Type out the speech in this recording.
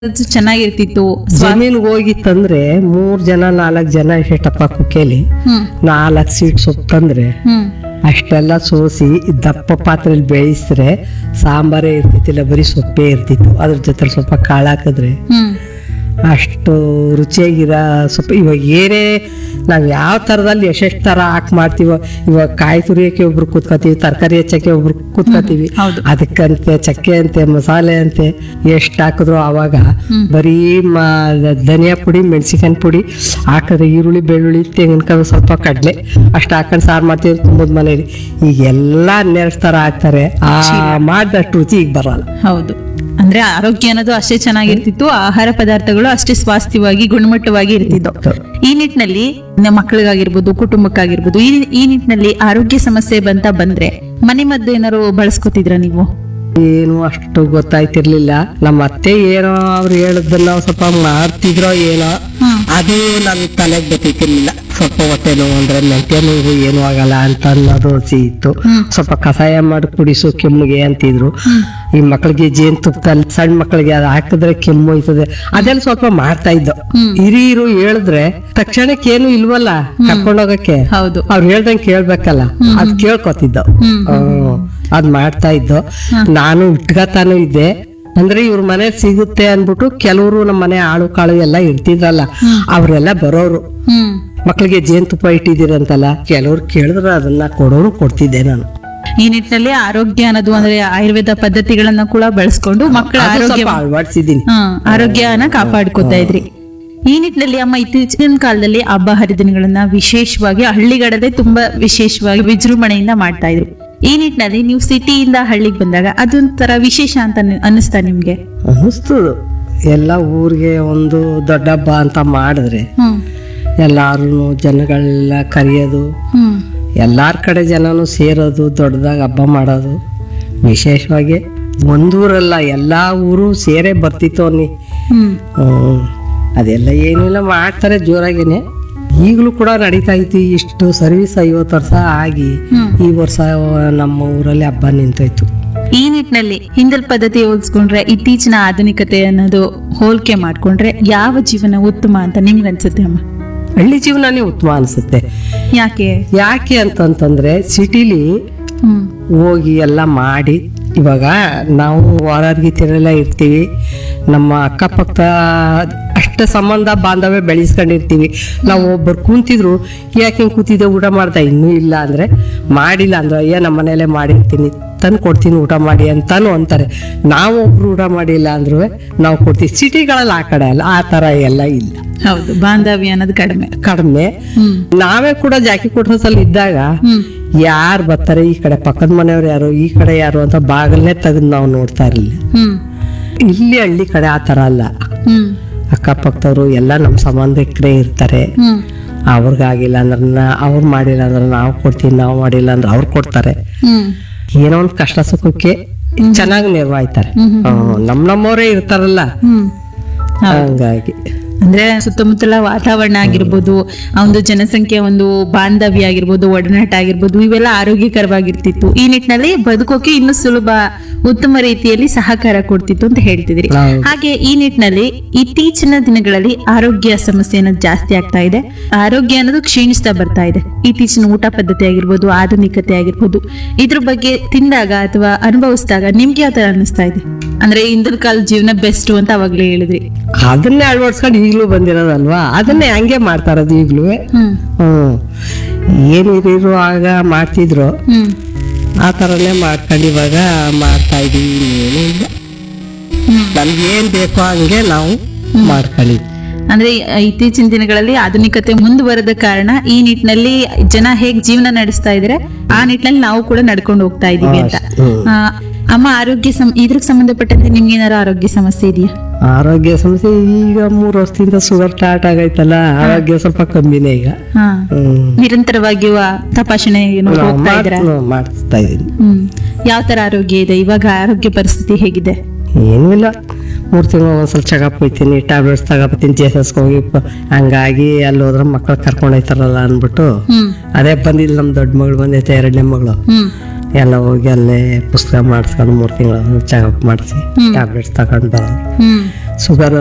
ಅದು ಚೆನ್ನಾಗಿರ್ತಿತ್ತು ಸ್ವ- ಜಮೀನ್ಗೆ ಹೋಗಿ ತಂದ್ರೆ ಮೂರ್ ಜನ ನಾಲ್ಕು ಜನ ಎಷ್ಟಪ್ಪ ಕುಕ್ಕೇಲಿ ಹ್ಮ್ ನಾಲ್ಕು ಸೀಟ್ ಸೊಪ್ಪು ತಂದ್ರೆ ಹ್ಮ್ ಅಷ್ಟೆಲ್ಲ ಸೋಸಿ ದಪ್ಪ ಪಾತ್ರೆಯಲ್ಲಿ ಬೇಯಿಸಿದ್ರೆ ಸಾಂಬಾರೇ ಇರ್ತಿತ್ತಿಲ್ಲ ಬರೀ ಸೊಪ್ಪೇ ಇರ್ತಿತ್ತು ಅದ್ರ ಜೊತೆ ಸ್ವಲ್ಪ ಕಾಳು ಹಾಕಿದ್ರೆ ಹ್ಮ್ ಅಷ್ಟು ರುಚಿಯಾಗಿರೋ ಸೊಪ್ಪು ಇವಾಗ ಏನೇ ನಾವು ಯಾವ ಥರದಲ್ಲಿ ಎಷ್ಟೆಷ್ಟು ಥರ ಹಾಕಿ ಮಾಡ್ತೀವೋ ಇವಾಗ ಕಾಯಿ ತುರಿಯೋಕೆ ಒಬ್ರು ಕೂತ್ಕೋತೀವಿ ತರಕಾರಿ ಹೆಚ್ಚಕ್ಕೆ ಒಬ್ರು ಕೂತ್ಕೋತೀವಿ ಹೌದು. ಅದಕ್ಕಂತೆ ಚಕ್ಕೆ ಅಂತೆ ಮಸಾಲೆ ಅಂತೆ ಎಷ್ಟು ಹಾಕಿದ್ರು ಆವಾಗ ಬರೀ ಮ ಧನಿಯಾ ಪುಡಿ ಮೆಣಸಿನ್ಕಾಯಿ ಪುಡಿ ಹಾಕಿದ್ರೆ ಈರುಳ್ಳಿ ಬೆಳ್ಳುಳ್ಳಿ ತೆಂಗಿನಕಾಯಿ ಸ್ವಲ್ಪ ಕಡಲೆ ಅಷ್ಟು ಹಾಕೊಂಡು ಸಾರು ಮಾಡ್ತೀವಿ ತುಂಬದ ಮನೇಲಿ ಈಗ ಎಲ್ಲ ಹನ್ನೆರಡು ಥರ ಹಾಕ್ತಾರೆ ಆ ಮಾಡಿದಷ್ಟು ರುಚಿ ಈಗ ಬರಲ್ಲ ಹೌದು ಅಂದ್ರೆ ಆರೋಗ್ಯ ಅನ್ನೋದು ಅಷ್ಟೇ ಚೆನ್ನಾಗಿರ್ತಿತ್ತು ಆಹಾರ ಪದಾರ್ಥಗಳು ಅಷ್ಟೇ ಸ್ವಾಸ್ಥ್ಯವಾಗಿ ಗುಣಮಟ್ಟವಾಗಿ ಇರ್ತಿದ್ದು ಈ ನಿಟ್ಟಿನಲ್ಲಿ ನಮ್ಮ ಮಕ್ಕಳಿಗಾಗಿರ್ಬೋದು ಕುಟುಂಬಕ್ಕಾಗಿರ್ಬೋದು ಈ ಈ ನಿಟ್ಟಿನಲ್ಲಿ ಆರೋಗ್ಯ ಸಮಸ್ಯೆ ಬಂತ ಬಂದ್ರೆ ಮನೆ ಮದ್ದು ಏನಾರು ಬಳಸ್ಕೊತಿದ್ರ ನೀವು ಏನು ಅಷ್ಟು ಗೊತ್ತಾಯ್ತಿರ್ಲಿಲ್ಲ ನಮ್ಮ ಅತ್ತೆ ಏನೋ ಅವ್ರು ಹೇಳಿದ್ದನ್ನ ನಾವು ಸ್ವಲ್ಪ ಮಾಡ್ತಿದ್ರೋ ಏನೋ ಅದು ನನ್ನ ತಲೆಗೆ ಗೊತ್ತಿರ್ಲಿಲ್ಲ ಸ್ವಲ್ಪ ಹೊಟ್ಟೆ ನೋವು ಅಂದ್ರೆ ಮೆಂತ್ಯ ನೋವು ಏನೂ ಆಗಲ್ಲ ಅಂತ ಅನ್ನೋದು ರುಚಿ ಇತ್ತು ಸ್ವಲ್ಪ ಕಷಾಯ ಮಾಡಿ ಕುಡಿಸು ಕೆಮ್ಮಿಗೆ ಅಂತಿದ್ರು ಈ ಮಕ್ಕಳಿಗೆ ಜೇನುತುಪ್ಪದಲ್ಲಿ ಸಣ್ಣ ಮಕ್ಕಳಿಗೆ ಅದು ಹಾಕಿದ್ರೆ ಕೆಮ್ಮು ಹೋಯ್ತದೆ ಅದೆಲ್ಲ ಸ್ವಲ್ಪ ಮಾಡ್ತಾ ಇದ್ದೋ ಹಿರಿಯರು ಹೇಳಿದ್ರೆ ತಕ್ಷಣಕ್ಕೆ ಏನು ಇಲ್ವಲ್ಲ ಕರ್ಕೊಂಡೋಗಕ್ಕೆ ಹೌದು ಅವ್ರು ಹೇಳ್ದಂಗೆ ಕೇಳ್ಬೇಕಲ್ಲ ಅದ್ ಕೇಳ್ಕೊತಿದ್ದೋ ಹ್ಮ್. ಅದ್ ಮಾಡ್ತಾ ಇದ್ದೋ ನಾನು ಇಟ್ಕತಾನು ಇದ್ದೆ ಅಂದ್ರೆ ಇವ್ರ ಮನೆ ಸಿಗುತ್ತೆ ಅನ್ಬಿಟ್ಟು ಕೆಲವರು ನಮ್ಮ ಮನೆ ಆಳು ಕಾಳು ಎಲ್ಲ ಇರ್ತಿದ್ರಲ್ಲ ಅವ್ರೆಲ್ಲ ಬರೋರು ಹ್ಮ್ ಮಕ್ಳಿಗೆ ಜೇನುತುಪ್ಪ ಇಟ್ಟಿದ್ದೀರಂತಲ್ಲ ಕೆಲವ್ರು ಕೇಳಿದ್ರೆ ಅದನ್ನ ಕೊಡೋರು ಕೊಡ್ತಿದ್ದೆ ನಾನು ಈ ನಿಟ್ಟಿನಲ್ಲಿ ಆರೋಗ್ಯ ಅನ್ನೋದು ಅಂದ್ರೆ ಆಯುರ್ವೇದ ಪದ್ಧತಿಗಳನ್ನ ಕೂಡ ಬಳಸ್ಕೊಂಡು ಮಕ್ಕಳ ಅದು ಆರೋಗ್ಯ ಸ್ವಲ್ಪ ಅಳವಡಿಸಿದ್ದೀನಿ ಹಾ ಆರೋಗ್ಯನ ಕಾಪಾಡ್ಕೋತಾ ಇದ್ರಿ ಈ ನಿಟ್ಟಿನಲ್ಲಿ ಅಮ್ಮ ಇತ್ತೀಚಿನ ಕಾಲದಲ್ಲಿ ಹಬ್ಬ ಹರಿದಿನಗಳನ್ನ ವಿಶೇಷವಾಗಿ ಹಳ್ಳಿಗಡದೆ ತುಂಬಾ ವಿಶೇಷವಾಗಿ ವಿಜೃಂಭಣೆಯಿಂದ ಮಾಡ್ತಾ ಇದ್ರು ಈ ನಿಟ್ಟಿನಲ್ಲಿ ನೀವು ಸಿಟಿಯಿಂದ ಹಳ್ಳಿಗೆ ಬಂದಾಗ ಅದೊಂಥರ ವಿಶೇಷ ಅಂತ ನಿ- ಅನ್ನಿಸ್ತಾ ನಿಮ್ಗೆ ಅನ್ನಿಸ್ತದು ಎಲ್ಲ ಊರಿಗೆ ಒಂದು ದೊಡ್ಡ ಹಬ್ಬ ಅಂತ ಮಾಡಿದ್ರೆ ಹ್ಮ್ ಎಲ್ಲಾರು ಜನಗಳೆಲ್ಲ ಕರೆಯೋದು ಹ್ಮ್ ಎಲ್ಲಾರ ಕಡೆ ಜನನು ಸೇರೋದು ದೊಡ್ಡದಾಗಿ ಹಬ್ಬ ಮಾಡೋದು ವಿಶೇಷವಾಗಿ ಒಂದೂರಲ್ಲ ಎಲ್ಲ ಊರು ಸೇರೇ ಬರ್ತಿತ್ತು ಅನ್ನಿ ಹ್ಮ್ ಹ್ಮ್. ಅದೆಲ್ಲ ಏನಿಲ್ಲ ಮಾಡ್ತಾರೆ ಜೋರಾಗೇನೆ ಈಗಲೂ ಕೂಡ ನಡೀತಾ ಐತಿ ಇಷ್ಟು ಸರ್ವಿಸ್ ಐವತ್ತು ವರ್ಷ ಆಗಿ ಈ ವರ್ಷ ನಮ್ಮ ಊರಲ್ಲಿ ಹಬ್ಬ ನಿಂತೋಯ್ತು ಈ ನಿಟ್ಟಿನಲ್ಲಿ ಹಿಂದಲ್ ಪದ್ಧತಿ ಹೋಲಿಸ್ಕೊಂಡ್ರೆ ಇತ್ತೀಚಿನ ಆಧುನಿಕತೆ ಅನ್ನೋದು ಹೋಲಿಕೆ ಮಾಡ್ಕೊಂಡ್ರೆ ಯಾವ ಜೀವನ ಉತ್ತಮ ಅಂತ ನಿಮ್ಗೆ ಅನ್ಸುತ್ತೆ ಅಮ್ಮ ಹಳ್ಳಿ ಜೀವನನೇ ಉತ್ತಮ ಅನಿಸುತ್ತೆ ಯಾಕೆ ಯಾಕೆ ಅಂತಂತಂದ್ರೆ ಸಿಟಿಲಿ ಹ್ಮ್ ಹೋಗಿ ಎಲ್ಲ ಮಾಡಿ ಇವಾಗ ನಾವು ವಾರಾರ್ಗಿತಿರೆಲ್ಲ ಇರ್ತೀವಿ ನಮ್ಮ ಅಕ್ಕಪಕ್ಕ ಅಷ್ಟ ಸಂಬಂಧ ಬಾಂಧವ್ಯ ಬೆಳೆಸ್ಕೊಂಡಿರ್ತೀವಿ ನಾವು ಒಬ್ಬರು ಕೂತಿದ್ರು ಯಾಕೆ ಹಿಂಗೆ ಕೂತಿದ್ದೆ ಊಟ ಮಾಡ್ತಾ ಇನ್ನೂ ಇಲ್ಲ ಅಂದ್ರೆ ಮಾಡಿಲ್ಲ ಅಂದ್ರೆ ಅಯ್ಯ ನಮ್ಮ ಮನೇಲೆ ಮಾಡಿರ್ತೀನಿ ತಂದು ಕೊಡ್ತೀನಿ ಊಟ ಮಾಡಿ ಅಂತಾನು ಅಂತಾರೆ ನಾವು ಒಬ್ರು ಊಟ ಮಾಡಿಲ್ಲ ಅಂದ್ರೂ ನಾವು ಕೊಡ್ತೀವಿ ಸಿಟಿಗಳಲ್ಲಿ ಆ ಕಡೆ ಅಲ್ಲ ಆ ಥರ ಎಲ್ಲ ಇಲ್ಲ ಹೌದು ಬಾಂಧವ್ಯ ಅನ್ನೋದು ಕಡಿಮೆ ಕಡಿಮೆ ಹ್ಮ್ ನಾವೇ ಕೂಡ ಜಾಕಿ ಕೊಟ್ರಸಲ್ಲಿ ಇದ್ದಾಗ ಹ್ಮ್ ಯಾರು ಬರ್ತಾರೆ ಈ ಕಡೆ ಪಕ್ಕದ ಮನೆಯವ್ರು ಯಾರು ಈ ಕಡೆ ಯಾರು ಅಂತ ಬಾಗಲ್ನೇ ತೆಗೆದು ನಾವು ನೋಡ್ತಾ ಇರಲಿಲ್ಲ ಹ್ಮ್ ಇಲ್ಲಿ ಹಳ್ಳಿ ಕಡೆ ಆ ಥರ ಅಲ್ಲ ಹ್ಮ್ ಅಕ್ಕಪಕ್ಕದವರು ಎಲ್ಲ ನಮ್ಮ ಸಂಬಂಧಿಕರೇ ಇರ್ತಾರೆ ಹ್ಮ್ ಅವ್ರಿಗಾಗಿಲ್ಲ ಅಂದ್ರೆ ನಾ- ಅವ್ರು ಮಾಡಿಲ್ಲ ಅಂದ್ರೆ ನಾವು ಕೊಡ್ತೀವಿ ನಾವು ಮಾಡಿಲ್ಲ ಅಂದ್ರೆ ಅವ್ರು ಕೊಡ್ತಾರೆ ಹ್ಮ್ ಏನೋ ಒಂದು ಕಷ್ಟ ಸುಖಕ್ಕೆ ಚೆನ್ನಾಗಿ ನಿರ್ವಾಯ್ತಾರೆ ಹ್ಮ್. ನಮ್ ನಮ್ಮವರೇ ಇರ್ತಾರಲ್ಲ ಹ್ಮ್ ಹಂಗಾಗಿ ಅಂದ್ರೆ ಸುತ್ತಮುತ್ತಲ ವಾತಾವರಣ ಆಗಿರ್ಬೋದು ಆ ಒಂದು ಜನಸಂಖ್ಯೆ ಒಂದು ಬಾಂಧವ್ಯ ಆಗಿರ್ಬೋದು ಒಡನಾಟ ಆಗಿರ್ಬೋದು ಇವೆಲ್ಲ ಆರೋಗ್ಯಕರವಾಗಿರ್ತಿತ್ತು ಈ ನಿಟ್ಟಿನಲ್ಲಿ ಬದುಕೋಕೆ ಇನ್ನೂ ಸುಲಭ ಉತ್ತಮ ರೀತಿಯಲ್ಲಿ ಸಹಕಾರ ಕೊಡ್ತಿತ್ತು ಅಂತ ಹೇಳ್ತಿದ್ರಿ ಹೌದು. ಹಾಗೆ ಈ ನಿಟ್ಟಿನಲ್ಲಿ ಇತ್ತೀಚಿನ ದಿನಗಳಲ್ಲಿ ಆರೋಗ್ಯ ಸಮಸ್ಯೆ ಅನ್ನೋದು ಜಾಸ್ತಿ ಆಗ್ತಾ ಇದೆ ಆರೋಗ್ಯ ಅನ್ನೋದು ಕ್ಷೀಣಿಸ್ತಾ ಬರ್ತಾ ಇದೆ ಇತ್ತೀಚಿನ ಊಟ ಪದ್ಧತಿ ಆಗಿರ್ಬೋದು ಆಧುನಿಕತೆ ಆಗಿರ್ಬೋದು ಇದ್ರ ಬಗ್ಗೆ ತಿಂದಾಗ ಅಥವಾ ಅನುಭವಿಸಿದಾಗ ನಿಮ್ಗೆ ಯಾವ ತರ ಅನಿಸ್ತಾ ಇದೆ ಅಂದ್ರೆ ಹಿಂದಿನ ಕಾಲ ಜೀವನ ಬೆಸ್ಟ್ ಅಂತ ಅವಾಗ್ಲೇ ಹೇಳಿದ್ರಿ ಅದನ್ನೇ ಅಳವಡಿಸ್ಕೊಂಡು ಈಗಲೂ ಬಂದಿರೋದಲ್ವಾ ಅದನ್ನೇ ಹಂಗೆ ಮಾಡ್ತಾ ಇರೋದು ಈಗಲೂ ಹ್ಮ್ ಹ್ಮ್ ಏನು ಹಿರಿಯರು ಆಗ ಮಾಡ್ತಿದ್ರು ಹ್ಮ್ ಆ ಥರನೇ ಮಾಡ್ಕೊಂಡು ಇವಾಗ ಮಾಡ್ತಾ ಇದೀವಿ ಇನ್ನೇನು ಇಲ್ಲ ನಮ್ಗೆ ಏನ್ ಬೇಕೋ ಹಂಗೆ ನಾವು ಮಾಡ್ಕೊಂಡಿದ್ವಿ ಅಂದ್ರೆ ಈ- ಇತ್ತೀಚಿನ ದಿನಗಳಲ್ಲಿ ಆಧುನಿಕತೆ ಮುಂದುವರೆದ ಕಾರಣ ಈ ನಿಟ್ಟಿನಲ್ಲಿ ಜನ ಹೇಗ್ ಜೀವನ ನಡೆಸ್ತಾ ಇದ್ರೆ ಆ ನಿಟ್ಟಿನಲ್ಲಿ ನಾವು ಕೂಡ ನಡ್ಕೊಂಡು ಹೋಗ್ತಾ ಇದೀವಿ ಅಂತ ಹ್ಮ್. ಆ, ಅಮ್ಮ ಆರೋಗ್ಯ ಸಂ ಇದ್ರಿಗೆ ಸಂಬಂಧಪಟ್ಟಂತೆ ನಿಮ್ಗೆ ಏನಾರ ಆರೋಗ್ಯ ಸಮಸ್ಯೆ ಇದೆಯಾ ಆರೋಗ್ಯ ಸಮಸ್ಯೆ ಈಗ ಮೂರು ವರ್ಷದಿಂದ ಶುಗರ್ ಸ್ಟಾರ್ಟ್ ಆಗೈತಲ್ಲ ಆರೋಗ್ಯ ಸ್ವಲ್ಪ ಕಮ್ಮಿನೇ ಈಗ ಹಾ ಹ್ಮ್ ನಿರಂತರವಾಗಿಯೂ ಆ ತಪಾಸಣೆ ಏನು ನಾವು ಹೋಗ್ತಾ ಇದ್ರ ಮಾಡ್- ಮಾಡಿಸ್ತಾ ಇದೀನಿ ಹ್ಮ್ ಯಾವ ತರ ಆರೋಗ್ಯ ಇದೆ ಇವಾಗ ಆರೋಗ್ಯ ಪರಿಸ್ಥಿತಿ ಹೇಗಿದೆ ಏನೂ ಇಲ್ಲ ಮೂರು ತಿಂಗಳು ಒಂದ್ಸಲ ಚೆಕಪ್ ಹೋಯ್ತೀನಿ ಟ್ಯಾಬ್ಲೆಟ್ಸ್ ತಗೋಬತ್ತೀನಿ ಜೆ ಎಸ್ ಎಸ್ಗೆ ಹೋಗಿ ಪ- ಹಂಗಾಗಿ ಅಲ್ಲಿ ಹೋದ್ರೆ ಮಕ್ಕಳು ಕರ್ಕೊಂಡು ಹೋಯ್ತಾರಲ್ಲ ಅಂದ್ಬಿಟ್ಟು ಹ್ಮ್ ಅದೇ ಬಂದಿಲ್ಲ ನಮ್ಮ ದೊಡ್ಡ ಮಗಳು ಬಂದೈತೆ ಎರಡನೇ ಮಗಳು ಹ್ಮ್ ಎಲ್ಲ ಹೋಗಿ ಅಲ್ಲೇ ಪುಸ್ತಕ ಮಾಡಿಸ್ಕೊಂಡು ಮೂರು ತಿಂಗಳು ಚೆಕಪ್ ಮಾಡಿಸಿ ಹ್ಮ್. ಟ್ಯಾಬ್ಲೆಟ್ಸ್ ತಗೊಂಡು ಬರೋದು ಹ್ಮ್ ಶುಗರ್